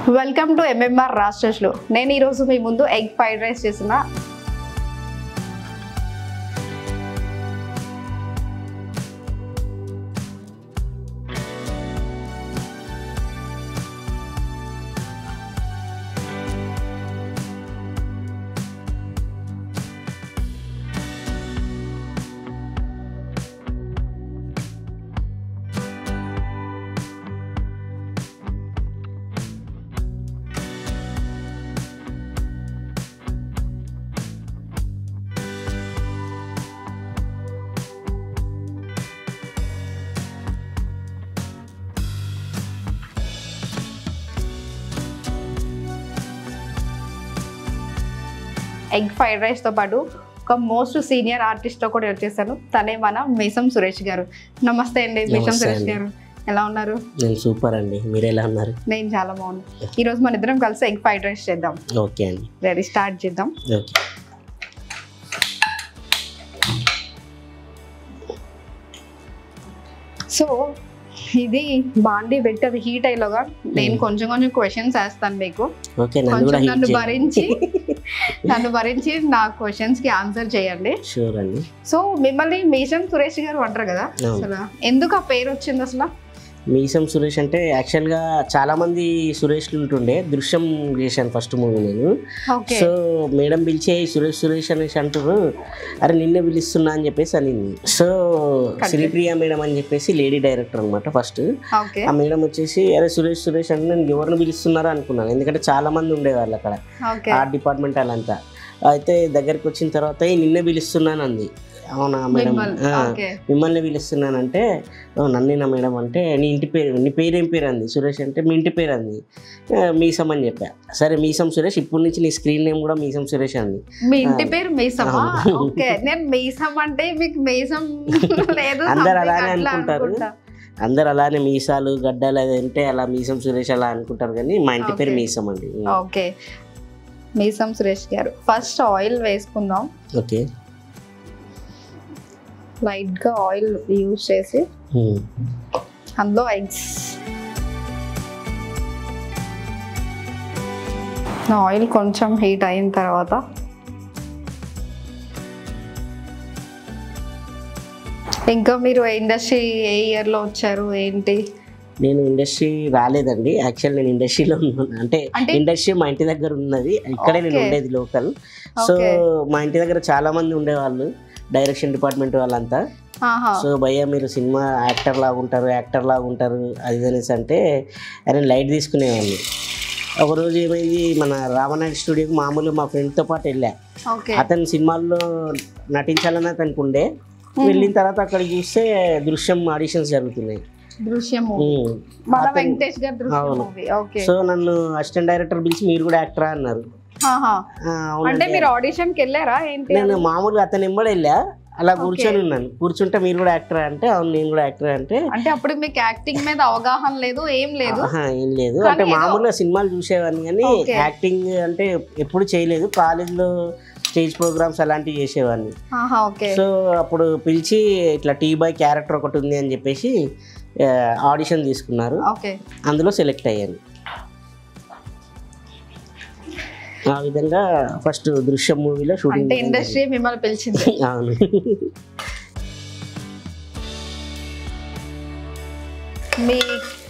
Welcome to MMR రాష్ట్రస్లో నేను ఈరోజు మీ ముందు ఎగ్ ఫ్రైడ్ రైస్ చేసిన ఎగ్ ఫ్రైడ్ రైస్తో పాటు ఒక మోస్ట్ సీనియర్ ఆర్టిస్ట్తో కూడా వచ్చేసాను తనే మన మీసం సురేష్ గారు నమస్తే అండి మీసం నమస్తే సురేష్ అండి. గారు ఎలా ఉన్నారు నేను సూపర్ అండి మీరు ఎలా ఉన్నారు నేను చాలా బాగున్నాను ఈరోజు మన ఇద్దరం కలిసి ఎగ్ ఫ్రైడ్ రైస్ చేద్దాం ఓకే అండి రెడీ స్టార్ట్ చేద్దాం ఓకే సో ఇది బాండి పెట్టి అది హీట్ అయ్యేలోగా నేను Hmm. కొంచెం కొంచెం క్వశ్చన్స్ వేస్తాను మీకు ఓకే నన్ను కూడా కొంచెం నన్ను భరించి నన్ను భరించి నా క్వశ్చన్స్ కి ఆన్సర్ చేయండి షూర్ అండి సో మిమ్మల్ని మీసం సురేష్ గారు అంటారు కదా అవును. అసలు ఎందుకు ఆ పేరు వచ్చింది అసలు మీసం సురేష్ అంటే యాక్చువల్గా చాలా మంది సురేష్లు ఉంటుండే దృశ్యం చేశాను ఫస్ట్ మూవీ నేను ఓకే సో మేడం పిలిచి "ఏయ్, సురేష్ సురేష్ అనేసి అంటారు అరే నిన్నే పిలుస్తున్నా అని చెప్పేసి అనింది సో Correct. శ్రీప్రియ మేడం అని చెప్పేసి లేడీ డైరెక్టర్ అనమాట ఫస్ట్ ఓకే ఆ మేడం వచ్చేసి అరే సురేష్ సురేష్ అంటే నేను ఎవరిని పిలుస్తున్నారా అనుకున్నాను ఎందుకంటే చాలా మంది ఉండేవాళ్ళు అక్కడ ఓకే ఆర్ట్ డిపార్ట్మెంట్ వాళ్ళంతా అయితే దగ్గరికి వచ్చిన తర్వాత "ఏ, నిన్నే పిలుస్తున్నాను అంది అవునా మేడం మిమ్మల్ని ఆ, ఓకే మిమ్మల్ని పిలుస్తున్నానంటే "ఓ, నన్నేనా మేడం అంటే నీ ఇంటి పేరు నీ పేరు ఏం పేరు అంది సురేష్ అంటే మీ ఇంటి పేరు అంది "ఆ, మీసం అని చెప్పా సరే మీసం సురేష్ ఇప్పటి నుంచి నీ స్క్రీన్ నేమ్ కూడా మీసం సురేష్ అంది మీ ఇంటి ఆ. పేరు మీసమా అవును. ఓకే నేను మీసం అంటే మీకు మీసం లేదు అందరు something అలానే అట్లా అనుకుంటారు. అనుకుంటా. అందరు అలానే మీసాలు గడ్డలు అది అంటే అలా మీసం సురేష్ అలా అనుకుంటారు కానీ మా ఇంటి పేరు Okay. మీసం అండి ఓకే మీసం సురేష్ గారు ఫస్ట్ ఆయిల్ వేసుకుందాం ఓకే లైట్ గా ఆయిల్ యూజ్ చేసి ఉమ్. అందులో ఎగ్స్ ఆయిల్ కొంచెం హీట్ అయిన తర్వాత ఇంకా మీరు ఇండస్ట్రీ ఏ ఇయర్ లో వచ్చారు ఏంటి నేను ఇండస్ట్రీ రాలేదండి యాక్చువల్ నేను ఇండస్ట్రీలో ఉన్నాను అంటే అంటే ఇండస్ట్రీ మా ఇంటి దగ్గర ఉన్నది ఇక్కడే నేను Okay. ఉండేది లోకల్ సో Okay. మా ఇంటి దగ్గర చాలా మంది ఉండేవాళ్ళు డైరెక్షన్ డిపార్ట్మెంట్ వాళ్ళంతా ఆహా సో భయ్య మీరు సినిమా యాక్టర్ లాగా ఉంటారు యాక్టర్ లాగా ఉంటారు అది ఇది అనేసి అంటే అరే లైట్ తీసుకునేవాడిని ఒకరోజు ఏమైంది మన రామనాయుడు స్టూడియోకి మామూలుగా మా ఫ్రెండ్తో పాటు వెళ్ళా ఓకే అతను సినిమాల్లో నటించాలని అతనికి ఉండే వెళ్ళిన తర్వాత అక్కడ చూస్తే దృశ్యం ఆడిషన్స్ జరుగుతున్నాయి దృశ్యము ఉమ్. మన అతను- వెంకటేష్ గారి దృశ్యం అవును. మూవీ ఓకే సో నన్ను అసిస్టెంట్ డైరెక్టర్ పిలిచి మీరు కూడా యాక్టరా అన్నారు ఆహా. ఆ, అంటే అవునండి. మీరు ఆడిషన్ కి వెళ్ళారా ఏంటి నేను మామూలుగా అతను ఎంబడి వెళ్ళా అలా కూర్చొని ఉన్నాను కూర్చుంటే మీరు కూడా యాక్టర్ అంటే అవును నేను కూడా యాక్టర్ అంటే అంటే అప్పుడు మీకు యాక్టింగ్ మీద అవగాహన లేదు ఏం లేదు ఆహా, ఏం లేదు కానీ అంటే ఏదో- మామూలుగా సినిమాలు చూసేవాడిని కానీ Okay. యాక్టింగ్ అంటే ఎప్పుడు చేయలేదు కాలేజ్లో స్టేజ్ ప్రోగ్రామ్స్ అలాంటివి చేసేవాడిని ఆహా ఓకే సో అప్పుడు పిలిచి ఇట్లా టీ బాయ్ క్యారెక్టర్ ఒకటి ఉంది అని చెప్పేసి ఆడిషన్ తీసుకున్నారు ఓకే అందులో సెలెక్ట్ అయ్యాను ఆ విధంగా ఫస్ట్ దృశ్యం మూవీలో షూటింగ్ అంటే ఇండస్ట్రీ మిమ్మల్ని పిలిచింది అవును మీ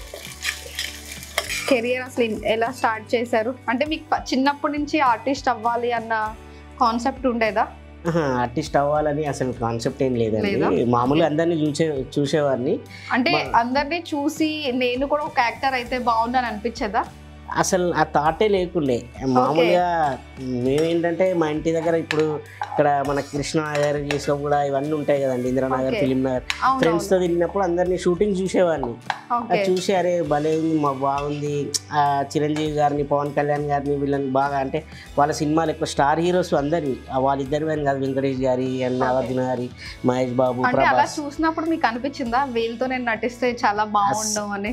కెరియర్ అసలు ఇన్- ఎలా స్టార్ట్ చేశారు అంటే మీకు ప- చిన్నప్పటి నుంచి ఆర్టిస్ట్ అవ్వాలి అన్న కాన్సెప్ట్ ఉండేదా ఆర్టిస్ట్ అవ్వాలని అసలు కాన్సెప్ట్ ఏం లేదండి లేదా? మామూలుగా అందరినీ చూసే చూసేవాడిని అంటే మా- అందరినీ చూసి నేను కూడా ఒక యాక్టర్ అయితే బాగుందని అనిపించదా అసలు ఆ థాటే లేకుండే మామూలుగా మేమేంటంటే మా ఇంటి దగ్గర ఇప్పుడు ఇక్కడ మన కృష్ణనగర్ చేసిన కూడా ఇవన్నీ ఉంటాయి కదండి ఇందిరానగర్ Okay. ఫిలిం నగర్ అవును ఫ్రెండ్స్ తో తిరిగినప్పుడు అందరినీ షూటింగ్ చూసేవాడిని ఓకే అది చూసి అరే భలే ఉంది మాకు బాగుంది ఆ చిరంజీవి గారిని పవన్ కళ్యాణ్ గారిని వీళ్ళని బాగా అంటే వాళ్ళ సినిమాలు ఎక్కువ స్టార్ హీరోస్ అందరివి ఆ వాళ్ళిద్దరి అని కాదు వెంకటేష్ గారి అన్న Okay. అర్జున గారి మహేష్ బాబు అంటే అలా ప్రభాస్ చూసినప్పుడు మీకు అనిపించిందా వీళ్ళతో నేను నటిస్తే చాలా బాగుండవు అని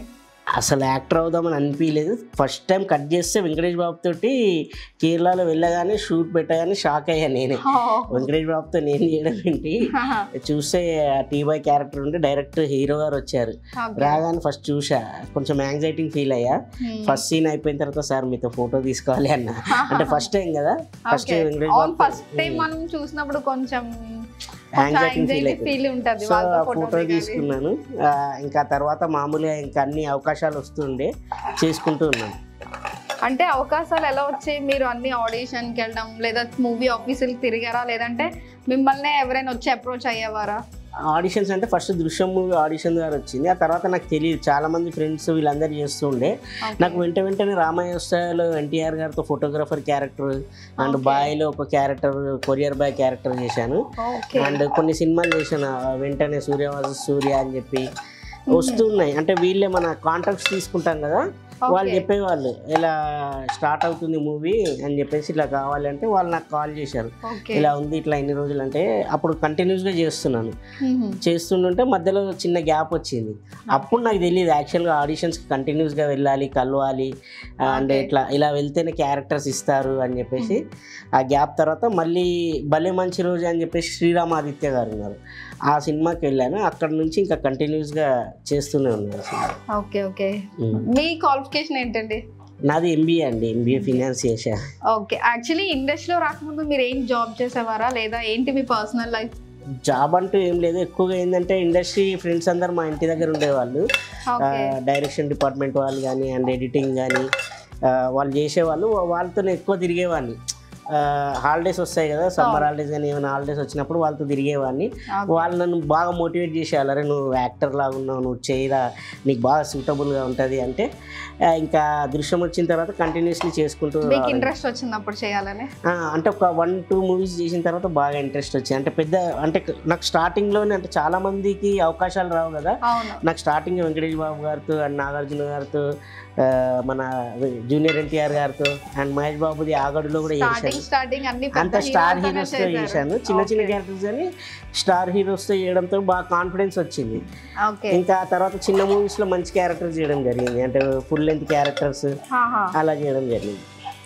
అసలు యాక్టర్ అవుదామని అనిపించలేదు ఫస్ట్ టైం కట్ చేస్తే వెంకటేష్ బాబు తోటి కేరళలో వెళ్ళగానే షూట్ పెట్టగానే షాక్ అయ్యా నేనే వెంకటేష్ బాబుతో నేను చేయడం ఏంటి చూస్తే ఆ టీ బాయ్ క్యారెక్టర్ ఉంటే డైరెక్ట్ హీరో గారు వచ్చారు రాగానే ఫస్ట్ చూసా కొంచెం యాంగ్జైటింగ్ ఫీల్ అయ్యా ఫస్ట్ సీన్ అయిపోయిన తర్వాత సార్ మీతో ఫోటో తీసుకోవాలి అన్న అంటే ఫస్ట్ టైం కదా ఫస్ట్ వెంకటేష్ అవును బాబు ఫస్ట్ టైం మనం చూసినప్పుడు కొంచెం యాంగ్జైటింగ్ ఫీల్ యాంగ్జైటీ ఫీల్ ఉంటది సో వాళ్ళతో ఫోటో ఫోటో తీసుకున్నాను ఆ, ఇంకా తర్వాత మామూలుగా ఇంకా అన్ని అవకాశాలు వస్తుండే చేసుకుంటూ ఉన్నాను అంటే అవకాశాలు ఎలా వచ్చాయి మీరు అన్ని audition కి వెళ్ళడం లేదా మూవీ ఆఫీసులు తిరిగారా లేదంటే మిమ్మల్ని ఎవరైనా వచ్చి అప్రోచ్ అయ్యేవారా ఆడిషన్స్ అంటే ఫస్ట్ దృశ్యం మూవీ ఆడిషన్ ద్వారా వచ్చింది ఆ తర్వాత నాకు తెలియదు చాలా మంది ఫ్రెండ్స్ వీళ్ళందరూ చేస్తుండే Okay. నాకు వెంట వెంటనే రామయ్య స్థాయిలో ఎన్టీఆర్ గారితో ఫోటోగ్రఫర్ క్యారెక్టర్ అండ్ Okay. బాయ్లో ఒక క్యారెక్టర్ కొరియర్ బాయ్ క్యారెక్టర్ చేశాను ఓకే అండ్ కొన్ని సినిమాలు చేశాను ఆ వెంటనే సూర్యవాస సూర్య అని చెప్పి వస్తున్నాయి అంటే వీళ్ళే మన కాంట్రాక్ట్స్ తీసుకుంటాం కదా వాళ్ళు Okay. చెప్పేవాళ్ళు ఇలా స్టార్ట్ అవుతుంది మూవీ అని చెప్పేసి ఇలా కావాలంటే వాళ్ళు నాకు కాల్ చేశారు ఓకే ఇలా ఉంది ఇట్లా ఎన్ని రోజులు అంటే అప్పుడు కంటిన్యూస్గా చేస్తున్నాను చేస్తుంటే మధ్యలో చిన్న గ్యాప్ వచ్చింది అప్పుడు నాకు తెలియదు యాక్చువల్గా ఆడిషన్స్కి కంటిన్యూస్గా వెళ్ళాలి కలవాలి అండ్ Okay. ఇట్లా ఇలా వెళ్తేనే క్యారెక్టర్స్ ఇస్తారు అని చెప్పేసి ఆ గ్యాప్ తర్వాత మళ్ళీ భలే మంచి రోజు అని చెప్పేసి శ్రీరామాదిత్య గారు ఉన్నారు ఆ సినిమాకి వెళ్ళాను అక్కడ నుంచి ఇంకా కంటిన్యూస్గా చేస్తూనే ఉన్నాను సినిమా ఓకే ఓకే ఉమ్. మీ క్వాలిఫికేషన్ ఏంటండి నాది ఎంబీఏ అండి ఎంబీఏ ఫినాన్స్ చేశా ఓకే యాక్చువల్లీ ఇండస్ట్రీలో రాకముందు మీరు ఏం జాబ్ చేసేవారా లేదా ఏంటి మీ పర్సనల్ లైఫ్ జాబ్ అంటూ ఏం లేదు ఎక్కువగా ఏంటంటే ఇండస్ట్రీ ఫ్రెండ్స్ అందరు మా ఇంటి దగ్గర ఉండేవాళ్ళు ఓకే డైరెక్షన్ డిపార్ట్మెంట్ వాళ్ళు కానీ అండ్ ఎడిటింగ్ కానీ వాళ్ళు చేసేవాళ్ళు వాళ్ళతో ఎక్కువ తిరిగేవాడిని హాలిడేస్ వస్తాయి కదా సమ్మర్ హాలిడేస్ కానీ ఏమైనా హాలిడేస్ వచ్చినప్పుడు వాళ్ళతో తిరిగేవాడిని వాళ్ళు నన్ను బాగా మోటివేట్ చేసేవాళ్ళు అరే నువ్వు యాక్టర్ లాగా ఉన్నావు నువ్వు చేయరా నీకు బాగా సూటబుల్గా ఉంటుంది అంటే ఆ, ఇంకా దృశ్యం వచ్చిన తర్వాత కంటిన్యూస్లీ చేసుకుంటూ మీకు రావాలి. ఇంట్రెస్ట్ వచ్చింది అప్పుడు చేయాలని ఆ, అంటే ఒక వన్ టూ మూవీస్ చేసిన తర్వాత బాగా ఇంట్రెస్ట్ వచ్చింది అంటే పెద్ద అంటే నాకు స్టార్టింగ్లోనే అంటే చాలా మందికి అవకాశాలు రావు కదా అవును నాకు స్టార్టింగ్ వెంకటేష్ బాబు గారితో అండ్ నాగార్జున గారితో ఆ, మన జూనియర్ ఎన్టీఆర్ గారితో అండ్ మహేష్ బాబుది ఆగడులో కూడా చేశాను స్టార్టింగ్ స్టార్టింగ్ అన్ని అంత పెద్ద స్టార్ హీరోలతోనే హీరోస్తో చేశారు. చేశాను చిన్న చిన్న Okay. క్యారెక్టర్స్ అని స్టార్ హీరోస్తో చేయడంతో బాగా కాన్ఫిడెన్స్ వచ్చింది ఓకే ఇంకా ఆ తర్వాత చిన్న మూవీస్లో మంచి క్యారెక్టర్స్ చేయడం జరిగింది అంటే ఫుల్ లెంత్ క్యారెక్టర్స్ ఆహా. అలా చేయడం జరిగింది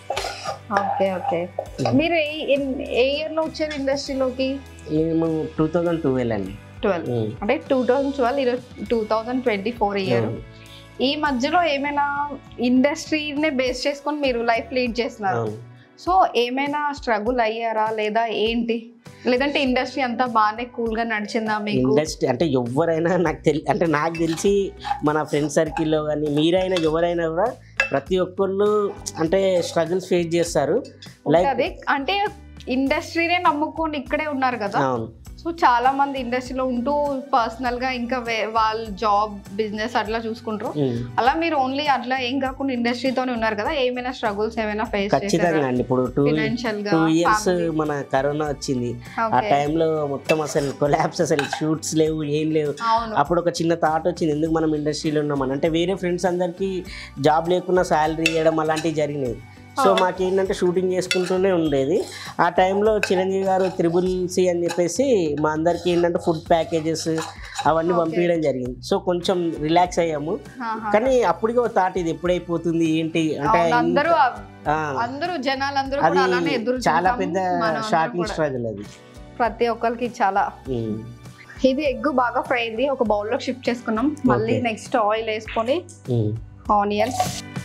ఓకే ఓకే మీరు ఏ ఎన్- ఏ ఇయర్ లో వచ్చారు ఇండస్ట్రీలోకి మేము టూ థౌజండ్ ట్వెల్వ్ అండి ట్వెల్వ్ ఉమ్. అంటే టూ థౌజండ్ ట్వెల్వ్ ఈరోజు two thousand twenty four year అవును. ఈ మధ్యలో ఏమైనా ఇండస్ట్రీనే బేస్ చేసుకొని మీరు లైఫ్ లీడ్ చేస్తున్నారు అవును. సో ఏమైనా స్ట్రగుల్ అయ్యారా లేదా ఏంటి లేదంటే ఇండస్ట్రీ అంతా బాగానే కూల్ గా నడిచిందా మీకు ఇండస్ట్రీ అంటే ఎవరైనా నాకు తెలి అంటే నాకు తెలిసి మన ఫ్రెండ్ సర్కిల్లో కానీ మీరైనా ఎవరైనా కూడా ప్రతి ఒక్కళ్ళు అంటే స్ట్రగుల్స్ ఫేస్ చేస్తారు లైక్ ఉంటది అంటే ఇండస్ట్రీనే నమ్ముకొని ఇక్కడే ఉన్నారు కదా అవును సో చాలా మంది ఇండస్ట్రీలో ఉంటూ పర్సనల్ గా ఇంకా వే- వాళ్ళ జాబ్ బిజినెస్ అట్లా చూసుకుంటారు ఉమ్. అలా మీరు ఓన్లీ అట్లా ఏం కాకుండా ఇండస్ట్రీతోనే ఉన్నారు కదా ఏమైనా స్ట్రగుల్స్ ఏమైనా ఫేస్ ఖచ్చితంగా అండి ఇప్పుడు టూ ఫినాన్షియల్ గా టూ ఇయర్స్ family. మన కరోనా వచ్చింది ఆ Okay. టైంలో మొత్తం అసలు కొలాబ్స్ అసలు షూట్స్ లేవు ఏం లేవు అవును అప్పుడు ఒక చిన్న థాట్ వచ్చింది ఎందుకు మనం ఇండస్ట్రీలో ఉన్నామని అంటే వేరే ఫ్రెండ్స్ అందరికీ జాబ్ లేకున్నా శాలరీ ఇవ్వడం అలాంటివి జరిగినాయి సో మాకేంటంటే షూటింగ్ చేసుకుంటూనే ఉండేది ఆ టైంలో చిరంజీవి గారు త్రిబుల్ సి అని చెప్పేసి మా అందరికీ ఏంటంటే ఫుడ్ ప్యాకేజెస్ అవన్నీ Okay. పంపించడం జరిగింది సో కొంచెం రిలాక్స్ అయ్యాము ఆహా. కానీ అప్పటికే ఒక థాట్ ఇది ఎప్పుడైపోతుంది ఏంటి అంటే అవును, అందరూ ఆ, అందరూ జనాలందరూ అది కూడా అలానే ఎదురు చాలా చూస్తాము. పెద్ద మనం షాకింగ్ కూడా. స్ట్రగుల్ అది ప్రతి ఒక్కరికి చాలా ఉమ్. ఇది ఎగ్ బాగా ఫ్రై అయింది ఒక బౌల్ లో షిఫ్ట్ చేసుకున్నాం మళ్ళీ Okay. నెక్స్ట్ ఆయిల్ వేసుకొని ఉమ్. ఆనియన్స్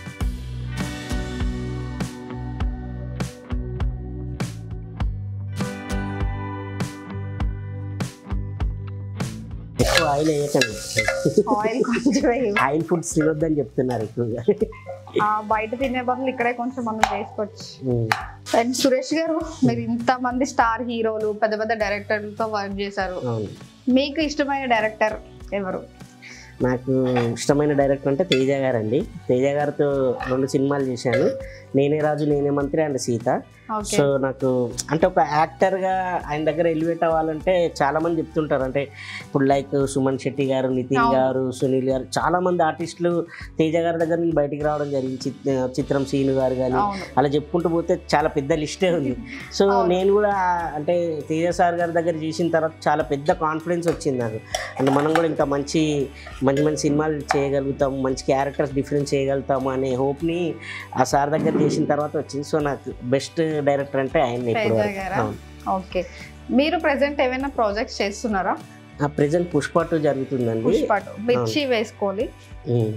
ఎక్కువ ఆయిల్ వేయకండి ఆయిల్ కొంచెం వేయి. ఆయిల్ ఫుడ్స్ తినొద్దని చెప్తున్నారు ఎక్కువగా ఆ, బయట తినే బదులు ఇక్కడే కొంచెం మనం చేసుకోవచ్చు ఉమ్. అండ్ సురేష్ గారు మీరు ఇంత మంది స్టార్ హీరోలు పెద్ద పెద్ద డైరెక్టర్లతో వర్క్ చేశారు అవును మీకు ఇష్టమైన డైరెక్టర్ ఎవరు నాకు ఇష్టమైన డైరెక్టర్ అంటే తేజ గారు అండి తేజ గారితో రెండు సినిమాలు చేశాను నేనే రాజు నేనే మంత్రి అండ్ సీత ఓకే సో నాకు అంటే ఒక యాక్టర్గా ఆయన దగ్గర ఎలివేట్ అవ్వాలంటే చాలా మంది చెప్తుంటారు అంటే ఇప్పుడు లైక్ సుమన్ శెట్టి గారు నితిన్ అవును. గారు సునీల్ గారు చాలా మంది ఆర్టిస్టులు తేజ గారి దగ్గర నుంచి బయటికి రావడం జరిగింది చిత్- చిత్రం సీను గారు కానీ అవును అలా చెప్పుకుంటూ పోతే చాలా పెద్ద లిస్టే ఉంది సో అవును. నేను కూడా అంటే తేజ సార్ గారి దగ్గర చేసిన తర్వాత చాలా పెద్ద కాన్ఫిడెన్స్ వచ్చింది నాకు అంటే మనం కూడా ఇంకా మంచి మంచి మంచి సినిమాలు చేయగలుగుతాం మంచి క్యారెక్టర్స్ డిఫరెన్స్ చేయగలుగుతాము అనే హోప్ని ఆ సార్ దగ్గర చేసిన తర్వాత వచ్చింది సో నాకు బెస్ట్ డైరెక్టర్ అంటే ఆయన ఇప్పుడు తేజ గారా? ఓకే మీరు ప్రెసెంట్ ఏమైనా ప్రాజెక్ట్స్ చేస్తున్నారా ఆ ప్రజెంట్ పుష్ప టూ జరుగుతుందండి పుష్ప టూ మిర్చి వేసుకోవాలి ఉమ్.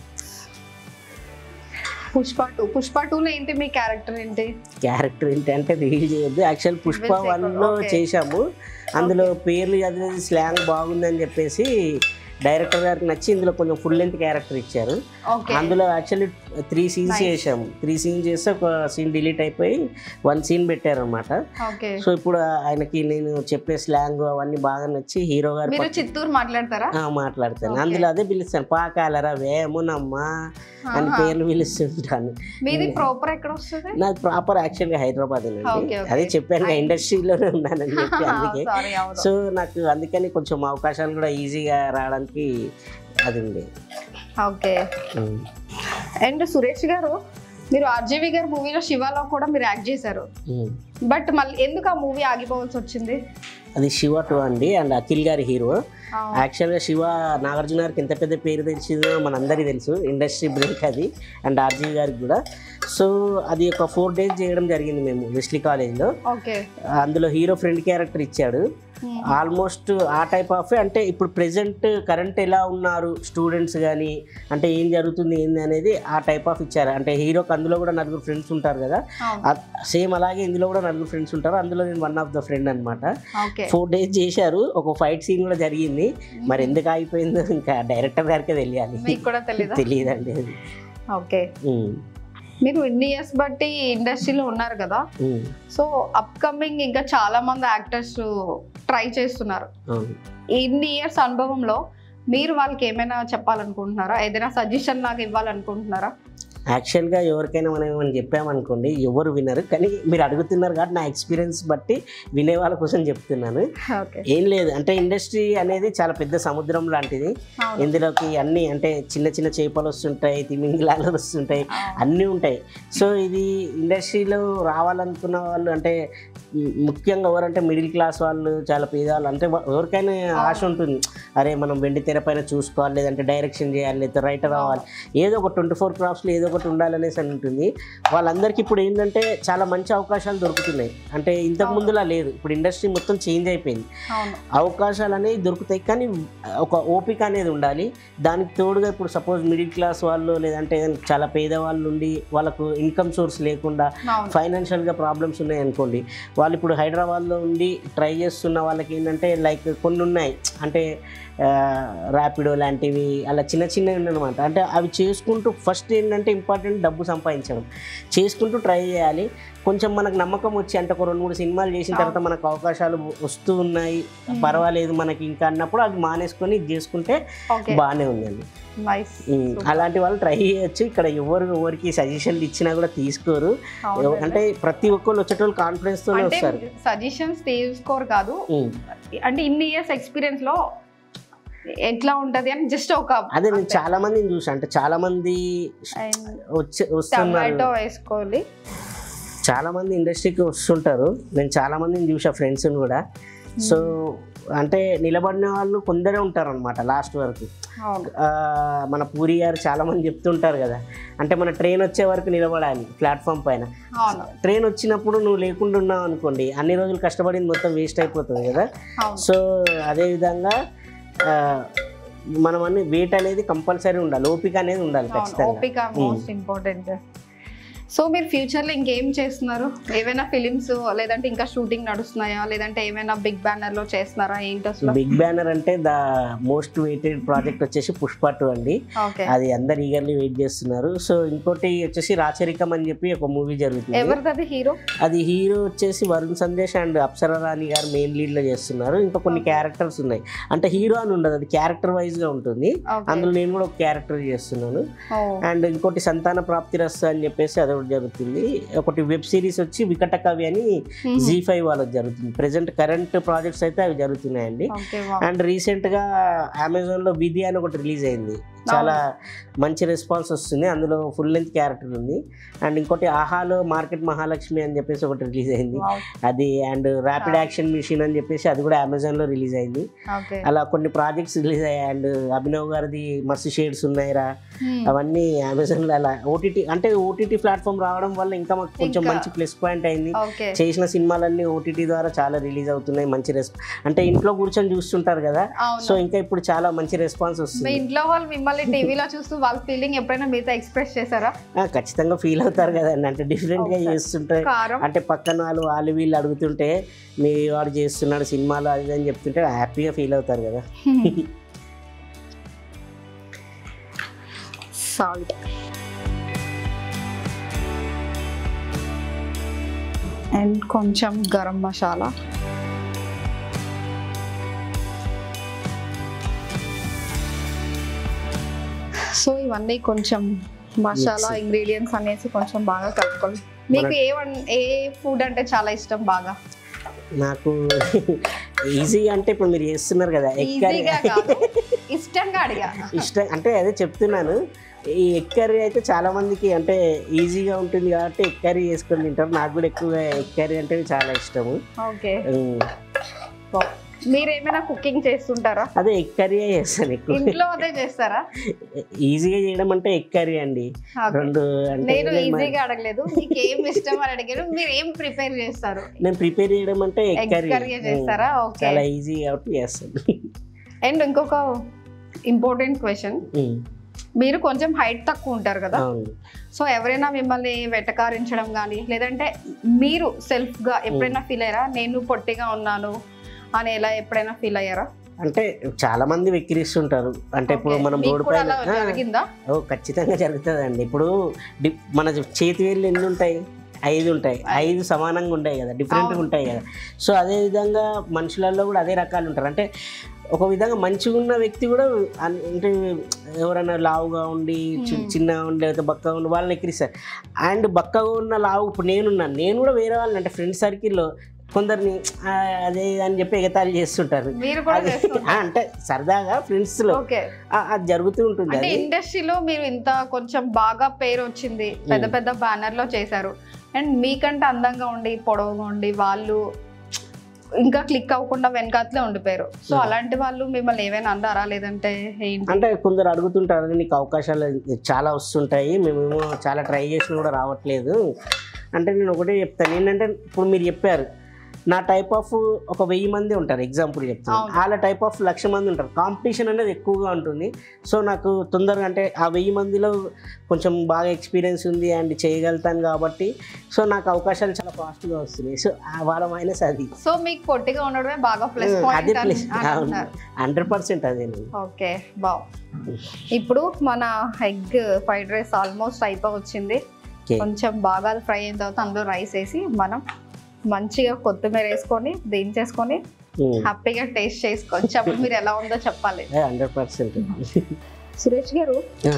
పుష్ప టూ పుష్ప టూలో ఏంటి మీ క్యారెక్టర్ ఏంటి క్యారెక్టర్ ఏంటంటే రీల్ చేయొద్దు యాక్చువల్ పుష్ప Reveal చేయకూడదు, వన్లో okay. చేశాము అందులో పేర్లు చదివేది స్లాంగ్ బాగుందని చెప్పేసి డైరెక్టర్ గారికి నచ్చి ఇందులో కొంచెం ఫుల్ లెంత్ క్యారెక్టర్ ఇచ్చారు ఓకే అందులో యాక్చువల్లీ త్రీ సీన్స్ Nice. చేసాము త్రీ సీన్స్ చేస్తే ఒక సీన్ డిలీట్ అయిపోయి వన్ సీన్ పెట్టారనమాట ఓకే సో ఇప్పుడు ఆయనకి నేను చెప్పే స్లాంగ్ అవన్నీ బాగా నచ్చి హీరో గారు మీరు పక్క- చిత్తూరు మాట్లాడతారా ఆ, మాట్లాడతాను Okay. అందులో అదే పిలుస్తాను పాకాలరా వేమునమ్మా అని ఆహా. పేర్లు పిలుస్తుంటాను మీది ప్రాపర్ ఎక్కడ వస్తుంది నాకు ప్రాపర్ యాక్చువల్గా హైదరాబాద్ Okay, అండి okay. అదే చెప్పాను ఇండస్ట్రీలోనే ఉన్నానని చెప్పి అందుకే సారీ అవును సో నాకు అందుకని కొంచెం అవకాశాలు కూడా ఈజీగా రావడానికి అది ఉంది ఓకే అండ్ సురేష్ గారు మీరు ఆర్జీవి గారు మూవీలో శివాలో కూడా మీరు యాక్ట్ చేశారు బట్ మళ్ళీ ఎందుకు ఆ మూవీ ఆగిపోవాల్సి వచ్చింది అది శివ టూ అండి అండ్ అఖిల్ గారి హీరో యాక్చువల్గా శివ నాగార్జున గారికి ఎంత పెద్ద పేరు తెలిసిందో మనందరికీ తెలుసు ఇండస్ట్రీ బ్రేక్ అది అండ్ ఆర్జీ గారికి కూడా సో అది ఒక ఫోర్ డేస్ చేయడం జరిగింది మేము వెస్లీ కాలేజ్లో ఓకే అందులో హీరో ఫ్రెండ్ క్యారెక్టర్ ఇచ్చాడు ఆల్మోస్ట్ ఆ టైప్ ఆఫ్ అంటే ఇప్పుడు ప్రెసెంట్ కరెంట్ ఎలా ఉన్నారు స్టూడెంట్స్ కానీ అంటే ఏం జరుగుతుంది ఏంది అనేది ఆ టైప్ ఆఫ్ ఇచ్చారు అంటే హీరోకి అందులో కూడా నలుగురు ఫ్రెండ్స్ ఉంటారు కదా సేమ్ అలాగే ఇందులో కూడా నలుగురు ఫ్రెండ్స్ ఉంటారు అందులో నేను వన్ ఆఫ్ ద ఫ్రెండ్ అనమాట ఓకే ఫోర్ డేస్ చేశారు ఒక ఫైట్ సీన్ కూడా జరిగింది మరి ఎందుకు ఆగిపోయిందో ఇంకా డైరెక్టర్ గారికే తెలియాలి మీకు కూడా తెలీదా తెలియదండి అది ఓకే ఉమ్, మీరు ఇన్ని ఇయర్స్ బట్టి ఇండస్ట్రీలో ఉన్నారు కదా ఉమ్, సో అప్కమింగ్ ఇంకా చాలా మంది యాక్టర్స్ ట్రై చేస్తున్నారు అవును. ఇన్ని ఇయర్స్ అనుభవంలో మీరు వాళ్ళకి ఏమైనా చెప్పాలనుకుంటున్నారా ఏదైనా సజెషన్ లాగా ఇవ్వాలనుకుంటున్నారా యాక్చువల్గా ఎవరికైనా మనం ఏమైనా చెప్పామనుకోండి ఎవరు వినరు కానీ మీరు అడుగుతున్నారు కాబట్టి నా ఎక్స్పీరియన్స్ బట్టి వినే వాళ్ళ కోసం చెప్తున్నాను ఓకే ఏం లేదు అంటే ఇండస్ట్రీ అనేది చాలా పెద్ద సముద్రం లాంటిది అవును ఇందులోకి అన్ని అంటే చిన్న చిన్న చేపలు వస్తుంటాయి తిమింగిలాలు వస్తుంటాయి అన్నీ ఉంటాయి సో ఇది ఇండస్ట్రీలో రావాలనుకున్న వాళ్ళు అంటే మ్, ముఖ్యంగా ఎవరంటే మిడిల్ క్లాస్ వాళ్ళు చాలా పేదవాళ్ళు అంటే వా- ఎవరికైనా ఆశ ఉంటుంది అరే మనం వెండి తెర పైన చూసుకోవాలి లేదంటే డైరెక్షన్ చేయాలి లేదా రైటర్ అవ్వాలి ఏదో ఒక ట్వంటీ ఫోర్ క్రాఫ్ట్స్లో ఏదో ఒకటి ఉండాలనేసి అని ఉంటుంది వాళ్ళందరికీ ఇప్పుడు ఏంటంటే చాలా మంచి అవకాశాలు దొరుకుతున్నాయి అంటే ఇంతకు ముందులా లేదు ఇప్పుడు ఇండస్ట్రీ మొత్తం చేంజ్ అయిపోయింది అవును అవకాశాలు అనేవి దొరుకుతాయి కానీ ఒక ఓపిక అనేది ఉండాలి దానికి తోడుగా ఇప్పుడు సపోజ్ మిడిల్ క్లాస్ వాళ్ళు లేదంటే చాలా పేదవాళ్ళు ఉండి వాళ్ళకు ఇన్కమ్ సోర్స్ లేకుండా అవును ఫైనాన్షియల్గా ప్రాబ్లమ్స్ ఉన్నాయి అనుకోండి వాళ్ళు ఇప్పుడు హైదరాబాద్లో ఉండి ట్రై చేస్తున్న వాళ్ళకి ఏంటంటే లైక్ కొన్ని ఉన్నాయి అంటే ర్యాపిడో లాంటివి అలా చిన్న చిన్నవి ఉన్నాయన్నమాట అంటే అవి చేసుకుంటూ ఫస్ట్ ఏంటంటే ఇంపార్టెంట్ డబ్బు సంపాదించడం చేసుకుంటూ ట్రై చేయాలి కొంచెం మనకు నమ్మకం వచ్చి అంటే ఒక రెండు మూడు సినిమాలు చేసిన తర్వాత మనకు అవకాశాలు వస్తూ ఉన్నాయి పర్వాలేదు మనకి ఇంకా అన్నప్పుడు అది మానేసుకొని ఇది చేసుకుంటే ఓకే బాగానే ఉందండి నైస్ ఉమ్, అలాంటి వాళ్ళు ట్రై చేయొచ్చు ఇక్కడ ఎవరు ఎవరికి సజెషన్లు ఇచ్చినా కూడా తీసుకోరు ఎవ- అంటే ప్రతి ఒక్కళ్ళు వచ్చేటోళ్ళు కాన్ఫిడెన్స్ తోనే అంటే వస్తారు సజెషన్స్ తీసుకోరు కాదు ఉమ్. అంటే ఇన్ని ఇయర్స్ ఎక్స్పీరియన్స్ లో ఎట్లా ఉంటది అని జస్ట్ ఒక అదే నేను చాలా మందిని చూసా అంటే చాలా మంది వచ్చి వస్తున్నారు టమాటో వేసుకోవాలి చాలా మంది ఇండస్ట్రీకి వస్తుంటారు నేను చాలా మందిని చూసా ఫ్రెండ్స్ కూడా సో అంటే నిలబడిన వాళ్ళు కొందరే ఉంటారు అనమాట లాస్ట్ వరకు అవును ఆ, మన పూరి గారు చాలా మంది చెప్తుంటారు కదా అంటే మన ట్రైన్ వచ్చే వరకు నిలబడాలి ప్లాట్ఫామ్ పైన అవును ట్రైన్ వచ్చినప్పుడు నువ్వు లేకుండా ఉన్నావు అనుకోండి అన్ని రోజులు కష్టపడింది మొత్తం వేస్ట్ అయిపోతుంది కదా అవును సో అదేవిధంగా ఆ, మనం అన్ని వెయిట్ అనేది కంపల్సరీ ఉండాలి ఓపిక అనేది ఉండాలి అవును ఖచ్చితంగా ఓపిక మోస్ట్ ఇంపార్టెంట్ సో మీరు ఫ్యూచర్ లో ఇంకేం చేస్తున్నారు ఏమైనా ఫిలిమ్స్ లేదంటే ఇంకా షూటింగ్ నడుస్తున్నాయా లేదంటే ఏమైనా బిగ్ బ్యానర్ లో చేస్తున్నారా ఏంటి అసలు బిగ్ బ్యానర్ అంటే ద మోస్ట్ వెయిటెడ్ ప్రాజెక్ట్ వచ్చేసి పుష్ప టూ అండి ఓకే అది అందరు ఈగర్లీ వెయిట్ చేస్తున్నారు సో ఇంకోటి వచ్చేసి రాచరికం అని చెప్పి ఒక మూవీ జరుగుతుంది ఎవరిది హీరో అది హీరో వచ్చేసి వరుణ్ సందేశ్ అండ్ అప్సరా రాణి గారు మెయిన్ లీడ్ లో చేస్తున్నారు ఇంకా కొన్ని క్యారెక్టర్స్ ఉన్నాయి అంటే హీరో అని ఉండదు అది క్యారెక్టర్ వైజ్ గా ఉంటుంది అందులో నేను కూడా ఒక క్యారెక్టర్ చేస్తున్నాను అండ్ ఇంకోటి సంతాన ప్రాప్తి రస్ అని చెప్పేసి అదొకటి జరుగుతుంది ఒకటి వెబ్ సిరీస్ వచ్చి వికట కవి అని జీ ఫైవ్ వాళ్ళకి జరుగుతుంది ప్రెసెంట్ కరెంట్ ప్రాజెక్ట్స్ అయితే అవి జరుగుతున్నాయండి ఓకే అండ్ రీసెంట్ గా అమెజాన్ లో విధి అని ఒకటి రిలీజ్ అయింది చాలా మంచి రెస్పాన్స్ వస్తుంది అందులో ఫుల్ లెంత్ క్యారెక్టర్ ఉంది అండ్ ఇంకోటి ఆహాలో మార్కెట్ మహాలక్ష్మి అని చెప్పేసి ఒకటి రిలీజ్ అయింది Wow. అది అండ్ ర్యాపిడ్ యాక్షన్ మిషన్ అని చెప్పేసి అది కూడా అమెజాన్లో రిలీజ్ అయింది ఓకే అలా కొన్ని ప్రాజెక్ట్స్ రిలీజ్ అయ్యాయి అండ్ అభినవ్ గారిది మస్తు షేడ్స్ ఉన్నాయిరా Hmm. అవన్నీ అమెజాన్లో అలా ఓటీటీ అంటే ఓటీటీ ప్లాట్ఫామ్ రావడం వల్ల ఇంకా మాకు కొంచెం ఇంకా. మంచి ప్లస్ పాయింట్ అయింది ఓకే చేసిన సినిమాలన్నీ ఓటీటీ ద్వారా చాలా రిలీజ్ అవుతున్నాయి మంచి రెస్పా అంటే ఇంట్లో కూర్చొని చూస్తుంటారు కదా సో అవును ఇంకా ఇప్పుడు చాలా మంచి రెస్పాన్స్ మీ వస్తుంది ఇంట్లో వాళ్ళు మిమ్మల్ని టీవీలో చూస్తూ వాళ్ళ ఫీలింగ్ ఎప్పుడైనా మీతో ఎక్స్ప్రెస్ చేశారా ఆ, ఖచ్చితంగా ఫీల్ అవుతారు కదండి అంటే డిఫరెంట్ గా Okay. చేస్తుంటే కారం అంటే పక్కన వాళ్ళు వాళ్ళు వీళ్ళు అడుగుతుంటే మీ వాడు చేస్తున్నాడు సినిమాలు అది ఇది అని చెప్తుంటే హ్యాపీగా ఫీల్ అవుతారు కదా సాల్ట్ అండ్ కొంచెం గరం మసాలా సో ఇవన్నీ కొంచెం మసాలా Mix. ఇంగ్రీడియంట్స్ అనేసి కొంచెం బాగా కలుపుకోవాలి మీకు ఏ వన్ ఏ ఫుడ్ అంటే చాలా ఇష్టం బాగా నాకు ఈజీ అంటే ఇప్పుడు మీరు చేస్తున్నారు కదా ఎగ్ కర్రీ ఈజీగా కాదు ఇష్టంగా అడిగా ఇష్టం అంటే అదే చెప్తున్నాను ఈ ఎగ్ కర్రీ అయితే చాలా మందికి అంటే ఈజీగా ఉంటుంది కాబట్టి ఎగ్ కర్రీ చేసుకొని తింటారు నాకు కూడా ఎక్కువగా ఎగ్ కర్రీ అంటే చాలా ఇష్టము ఓకే ఉమ్, మీరు ఏమైనా కుకింగ్ చేస్తుంటారా అదే ఎగ్ కర్రీ చేస్తాను ఎక్కువ ఇంట్లో అదే చేస్తారా ఈజీగా చేయడం అంటే ఎగ్ కర్రీ అండి Okay. రెండు అంటే నేను నేను మా- ఈజీగా అడగలేదు మీకు ఏం ఇష్టం అని అడిగారు మీరు ఏం ప్రిపేర్ చేస్తారు నేను ప్రిపేర్ చేయడం అంటే ఎగ్ ఎగ్ కర్రీ కర్రీ చేస్తారా ఓకే చాలా ఈజీ కాబట్టి చేస్తాను అండ్ ఇంకొక ఇంపార్టెంట్ క్వశ్చన్ ఉమ్, మీరు కొంచెం హైట్ తక్కువ ఉంటారు కదా అవును సో ఎవరైనా మిమ్మల్ని వెటకారించడం కానీ లేదంటే మీరు సెల్ఫ్ గా ఎప్పుడైనా ఫీల్ అయ్యారా నేను పొట్టిగా ఉన్నాను అని ఎలా ఎప్పుడైనా ఫీల్ అయ్యారా అంటే చాలా మంది వెక్కిరిస్తుంటారు అంటే ఇప్పుడు Okay. మనం మీకు రోడ్డు కూడా పైన అలా ఆ, జరిగిందా ఓ ఖచ్చితంగా జరుగుతుందండి ఇప్పుడు డి- మన చేతి వేళ్ళు ఎన్ని ఉంటాయి ఐదు ఉంటాయి ఐదు సమానంగా ఉంటాయి కదా డిఫరెంట్గా అవును. ఉంటాయి కదా సో అదే విధంగా మనుషులలో కూడా అదే రకాలు ఉంటారు అంటే ఒక విధంగా మంచిగా ఉన్న వ్యక్తి కూడా అన్- అంటే ఎవరైనా లావుగా ఉండి చి- Hmm. చిన్నగా ఉండి లేకపోతే బక్కగా ఉండి వాళ్ళని ఎక్కిరిస్తారు అండ్ బక్కగా ఉన్న లావు ఇప్పుడు నేనున్నాను నేను కూడా వేరే వాళ్ళని అంటే ఫ్రెండ్ సర్కిల్లో కొందరిని "ఆ, అదే అని చెప్పి ఎగతాళి చేస్తుంటారు మీరు కూడా అది చేస్తుంటారా? ఆ, అంటే సరదాగా ఫ్రెండ్స్లో ఓకే అది జరుగుతూ ఉంటుంది అంటే అది ఇండస్ట్రీలో మీరు ఇంత కొంచెం బాగా పేరు వచ్చింది పెద్ద పెద్ద బ్యానర్ లో చేశారు అండ్ మీకంటే అందంగా ఉండి పొడవుగా ఉండి వాళ్ళు ఇంకా క్లిక్ అవ్వకుండా వెనకాతలే ఉండిపోయారు సో Hmm. అలాంటి వాళ్ళు మిమ్మల్ని ఏమైనా అన్నారా లేదంటే ఏంటి అంటే కొందరు అడుగుతుంటారు నీకు అవకాశాలు చాలా వస్తుంటాయి మేమేమో చాలా ట్రై చేసినా కూడా రావట్లేదు అంటే నేను ఒకటే చెప్తాను ఏంటంటే ఇప్పుడు మీరు చెప్పారు నా టైప్ ఆఫ్ ఒక వెయ్యి మంది ఉంటారు ఎగ్జాంపుల్ చెప్తాను అవును. వాళ్ళ టైప్ ఆఫ్ లక్ష మంది ఉంటారు కాంపిటీషన్ అనేది ఎక్కువగా ఉంటుంది సో నాకు తొందరగా అంటే ఆ వెయ్యి మందిలో కొంచెం బాగా ఎక్స్పీరియన్స్ ఉంది అండ్ చేయగలుగుతాను కాబట్టి సో నాకు అవకాశాలు చాలా ఫాస్ట్గా వస్తున్నాయి సో ఆ వాళ్ళ మైనస్ అది సో మీకు పొట్టిగా ఉండడమే బాగా ప్లస్ Hmm, అదే పాయింట్ ప్లస్ అవును హండ్రెడ్ పర్సెంట్ అదే ఓకే బావ్ ఇప్పుడు మన ఎగ్ ఫ్రైడ్ రైస్ ఆల్మోస్ట్ అయిపోవచ్చింది Okay. కొంచెం బాగా ఫ్రై అయిన తర్వాత అందులో రైస్ వేసి మనం మంచిగా కొత్తిమీర వేసుకొని దించేసుకొని హ్యాపీగా టేస్ట్ చేసుకోవచ్చు అప్పుడు మీరు ఎలా ఉందో చెప్పాలి హండ్రెడ్ పర్సెంట్ సురేష్ గారు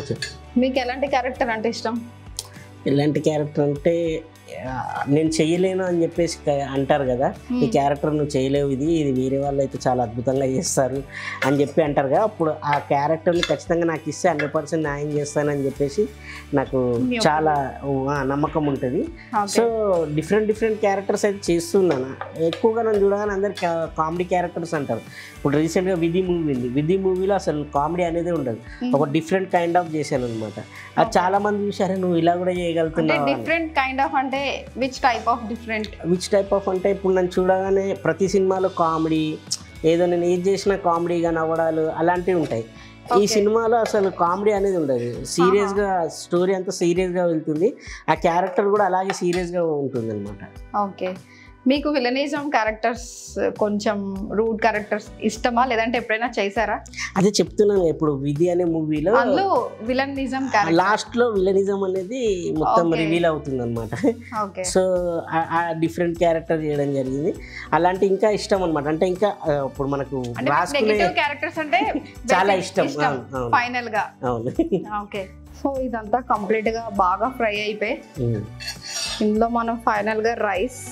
మీకు ఎలాంటి క్యారెక్టర్ అంటే ఇష్టం ఎలాంటి క్యారెక్టర్ అంటే ఆ, నేను చెయ్యలేను అని చెప్పేసి క- అంటారు కదా ఈ క్యారెక్టర్ నువ్వు చేయలేవు ఇది ఇది వేరే వాళ్ళు అయితే చాలా అద్భుతంగా చేస్తారు అని చెప్పి అంటారు కదా అప్పుడు ఆ క్యారెక్టర్ని ఖచ్చితంగా నాకు ఇస్తే హండ్రెడ్ పర్సెంట్ న్యాయం చేస్తానని చెప్పేసి నాకు మీ చాలా ఆ, నమ్మకం ఉంటుంది సో డిఫరెంట్ డిఫరెంట్ క్యారెక్టర్స్ అయితే చేస్తున్నాను ఎక్కువగా నన్ను చూడగానే అందరు కామెడీ క్యారెక్టర్స్ అంటారు ఇప్పుడు రీసెంట్గా విధి మూవీ ఉంది విధి మూవీలో అసలు కామెడీ అనేది ఉండదు ఒక డిఫరెంట్ కైండ్ ఆఫ్ చేశాను అనమాట అది చాలా మంది చూసారు నువ్వు ఇలా కూడా అంటే చేయగలుగుతున్నావు అని. డిఫరెంట్ కైండ్ ఆఫ్ అంటే which type of different which type of అంటే ఇప్పుడు నన్ను చూడగానే ప్రతి సినిమాలో కామెడీ ఏదో నేను ఏది చేసినా కామెడీగా నవ్వడాలు అలాంటివి ఉంటాయి ఈ Okay. సినిమాలో అసలు కామెడీ అనేది ఉండదు సీరియస్గా స్టోరీ అంతా సీరియస్గా వెళ్తుంది ఆ క్యారెక్టర్ కూడా అలాగే సీరియస్గా ఉంటుంది అనమాట ఓకే మీకు విలనిజం క్యారెక్టర్స్ కొంచెం రూడ్ క్యారెక్టర్స్ ఇష్టమా లేదంటే ఎప్పుడైనా చేశారా అదే చెప్తున్నాను ఇప్పుడు విధి అనే మూవీలో అందులో విలనిజం క్యారెక్టర్ లాస్ట్ లో విలనిజం అనేది మొత్తం Okay. రివీల్ అవుతుంది అనమాట ఓకే సో ఆ డిఫరెంట్ క్యారెక్టర్ చేయడం జరిగింది అలాంటి ఇంకా ఇష్టం అనమాట అంటే ఇంకా ఆ, ఇప్పుడు మనకు అంటే రాసుకునే నెగిటివ్ క్యారెక్టర్స్ అంటే చాలా basic ఇష్టం. అవును, అవును. ఫైనల్ గా అవును ఓకే సో ఇదంతా కంప్లీట్ గా బాగా ఫ్రై అయిపోయి ఉమ్. ఇందులో మనం ఫైనల్ గా రైస్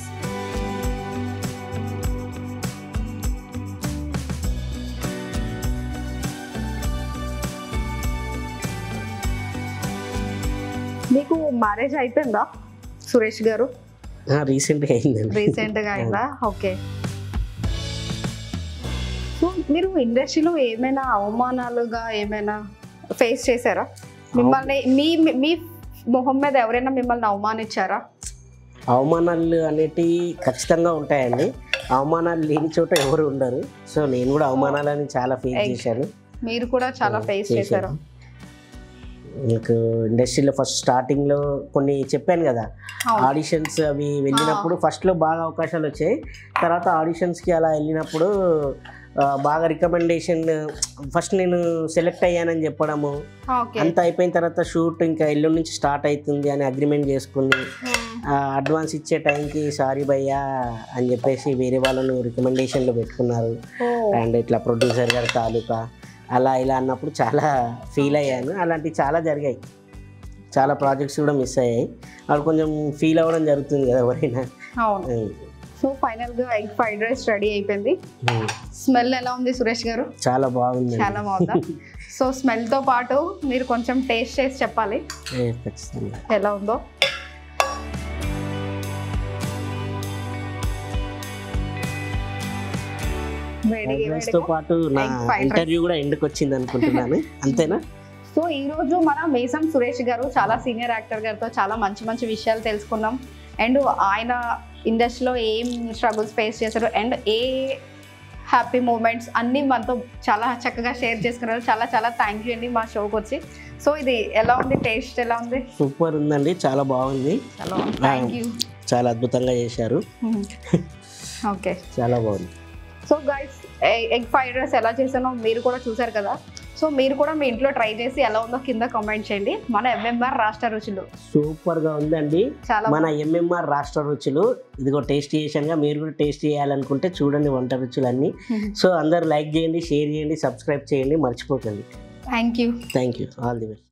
మీకు మ్యారేజ్ అయిపోయిందా సురేష్ గారు రీసెంట్గా అయిందండి రీసెంట్గా అయిందా ఓకే సో మీరు ఇండస్ట్రీలో ఏమైనా అవమానాలుగా ఏమైనా ఫేస్ చేశారా మిమ్మల్ని మీ మీ- మీ మొహం మీద ఎవరైనా మిమ్మల్ని అవమానించారా అవమానాలు అనేటివి ఖచ్చితంగా ఉంటాయండి అవమానాలు లేని చోట ఎవరు ఉండరు సో నేను కూడా అవమానాలని చాలా ఫేస్ Ex- చేశాను మీరు కూడా చాలా ఫేస్ చేశారు మీకు ఇండస్ట్రీలో ఫస్ట్ స్టార్టింగ్లో కొన్ని చెప్పాను కదా అవును. ఆడిషన్స్ అవి వెళ్ళినప్పుడు ఫస్ట్లో బాగా అవకాశాలు వచ్చాయి తర్వాత ఆడిషన్స్కి అలా వెళ్ళినప్పుడు ఆ, బాగా రికమెండేషన్ ఫస్ట్ నేను సెలెక్ట్ అయ్యానని చెప్పడము ఓకే అంత అయిపోయిన తర్వాత షూట్ ఇంకా ఎల్లుండి నుంచి స్టార్ట్ అవుతుంది అని అగ్రిమెంట్ చేసుకుని అడ్వాన్స్ ఇచ్చే టైంకి సారీ భయ్యా అని చెప్పేసి వేరే వాళ్ళను రికమెండేషన్లో పెట్టుకున్నారు అండ్ ఇట్లా ప్రొడ్యూసర్ గారి తాలూకా అలా ఇలా అన్నప్పుడు చాలా ఫీల్ అయ్యాను అలాంటివి చాలా జరిగాయి చాలా ప్రాజెక్ట్స్ కూడా మిస్ అయ్యాయి వాళ్ళు కొంచెం ఫీల్ అవ్వడం జరుగుతుంది కదా ఎవరైనా అవును ఉమ్, సో ఫైనల్ గా ఎగ్ ఫ్రైడ్ రైస్ రెడీ అయిపోయింది ఉమ్, స్మెల్ ఎలా ఉంది సురేష్ గారు చాలా బాగుంది చాలా బాగుందా సో స్మెల్ తో పాటు మీరు కొంచెం టేస్ట్ చేసి చెప్పాలి ఖచ్చితంగా ఎలా ఉందో వేడి Fried rice తో పాటు నా Egg fried rice. ఇంటర్వ్యూ కూడా ఎండుకు వచ్చింది అనుకుంటున్నాను అంతేనా సో ఈ రోజు మన మేసం సురేష్ గారు చాలా సీనియర్ యాక్టర్ గారితో చాలా మంచి మంచి విషయాలు తెలుసుకున్నాం అండ్ ఆయన ఇండస్ట్రీలో ఏం స్ట్రగుల్స్ ఫేస్ చేశారు అండ్ ఏ హ్యాపీ మూమెంట్స్ అన్నీ మనతో చాలా చక్కగా షేర్ చేసుకున్నారు చాలా చాలా థ్యాంక్ యూ అండి మా షోకి వచ్చి సో ఇది ఎలా ఉంది టేస్ట్ ఎలా ఉంది సూపర్ ఉందండి చాలా బాగుంది చాలా థ్యాంక్ యూ చాలా అద్భుతంగా చేశారు ఓకే చాలా బాగుంది so guys egg fried rice ఎలా చేసానో మీరు కూడా చూసారు కదా సో మీరు కూడా మీ ఇంట్లో ట్రై చేసి ఎలా ఉందో కింద కామెంట్ చేయండి మన ఎంఎంఆర్ రాష్ట్ర రుచులు సూపర్ గా ఉందండి చాలా మన ఎంఎంఆర్ రాష్ట్ర రుచులు ఇదిగో టేస్ట్ చేసానుగా మీరు కూడా టేస్ట్ చేయాలనుకుంటే చూడండి వంట రుచులన్నీ సో అందరు లైక్ చేయండి షేర్ చేయండి సబ్స్క్రైబ్ చేయండి మర్చిపోకండి thank you thank you all the best